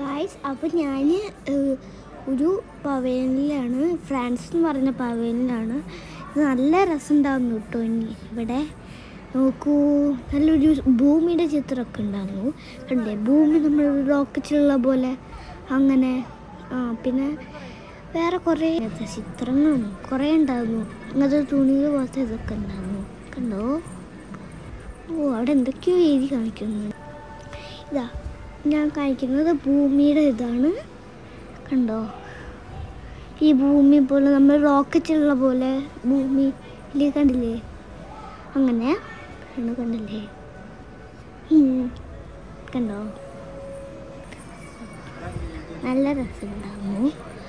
Guys അപ്പോൾ ഞാൻ ഒരു പവേനിലാണ് ഫ്രാൻസ് എന്ന് പറഞ്ഞ പവേനിലാണ് ഇത് നല്ല രസമുണ്ടായിരുന്നു കേട്ടോ ഇനി ഇവിടെ നോക്കൂ നല്ലൊരു ഭൂമിയുടെ ചിത്രമൊക്കെ ഉണ്ടായിരുന്നു കണ്ടേ ഭൂമി നമ്മൾ റോക്കറ്റിലുള്ള പോലെ അങ്ങനെ ആ പിന്നെ വേറെ കുറേ ഇങ്ങനത്തെ ചിത്രങ്ങളും കുറേ ഉണ്ടായിരുന്നു ഇങ്ങനത്തെ തുണികൾ പോലത്തെ ഇതൊക്കെ ഉണ്ടായിരുന്നു കണ്ടോ ഓ അവിടെ എന്തൊക്കെയോ എഴുതി കാണിക്കുന്നു ഇതാ ഞാൻ കാണിക്കുന്നത് ഭൂമിയുടെ ഇതാണ് കണ്ടോ ഈ ഭൂമി പോലെ നമ്മൾ റോക്കറ്റിലുള്ള പോലെ ഭൂമിയിൽ കണ്ടില്ലേ അങ്ങനെ ആണ് കണ്ടില്ലേ ഉം. കണ്ടോ നല്ല രസമുണ്ടായിരുന്നു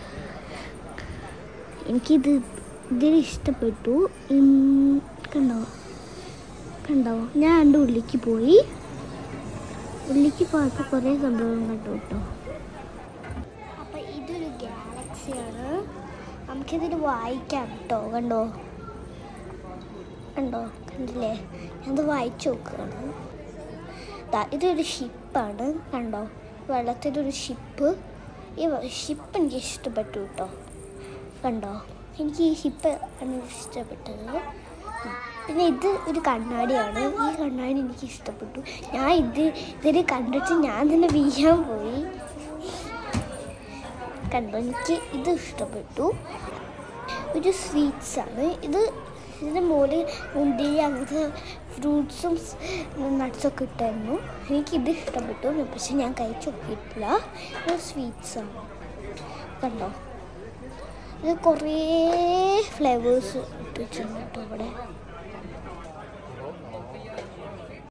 എനിക്കിത് ഇതിൽ ഇഷ്ടപ്പെട്ടു ഉം, കണ്ടോ കണ്ടോ ഞാൻ എൻ്റെ ഉള്ളിലേക്ക് പോയി ഉള്ളിക്ക് പോയപ്പോൾ കുറേ സംഭവം കണ്ടു കേട്ടോ അപ്പം ഇതൊരു ഗാലക്സിയാണ് നമുക്കിതിൽ വായിക്കാം കേട്ടോ കണ്ടോ കണ്ടോ കണ്ടില്ലേ ഞാനത് വായിച്ചു നോക്കുകയാണ് ദാ ഇതൊരു ഷിപ്പാണ് കണ്ടോ വെള്ളത്തിലൊരു ഷിപ്പ് ഈ ഷിപ്പ് എനിക്ക് ഇഷ്ടപ്പെട്ടു കേട്ടോ കണ്ടോ എനിക്ക് ഈ ഷിപ്പ് ആണ് ഇഷ്ടപ്പെട്ടത് ആ, പിന്നെ ഇത് ഒരു കണ്ണാടിയാണ് ഈ കണ്ണാടി എനിക്ക് ഇഷ്ടപ്പെട്ടു ഞാൻ ഇത് ഇതിൽ കണ്ടിട്ട് ഞാൻ തന്നെ വീഴാൻ പോയി കണ്ടോ എനിക്ക് ഇത് ഇഷ്ടപ്പെട്ടു ഒരു സ്വീറ്റ്സ് ആണ് ഇത് ഇതിൻ്റെ മുകളിൽ മുന്തിരി അങ്ങനത്തെ ഫ്രൂട്ട്സും നട്ട്സൊക്കെ ഇട്ടായിരുന്നു എനിക്കിത് ഇഷ്ടപ്പെട്ടു പക്ഷെ ഞാൻ കഴിച്ചു നോക്കിയിട്ടില്ല ഇത് സ്വീറ്റ്സ് ആണ് കണ്ടോ ഇത് കുറേ ഫ്ലേവേഴ്സ് ഇട്ട് വെച്ചിട്ടുണ്ട് കേട്ടോ ഇവിടെ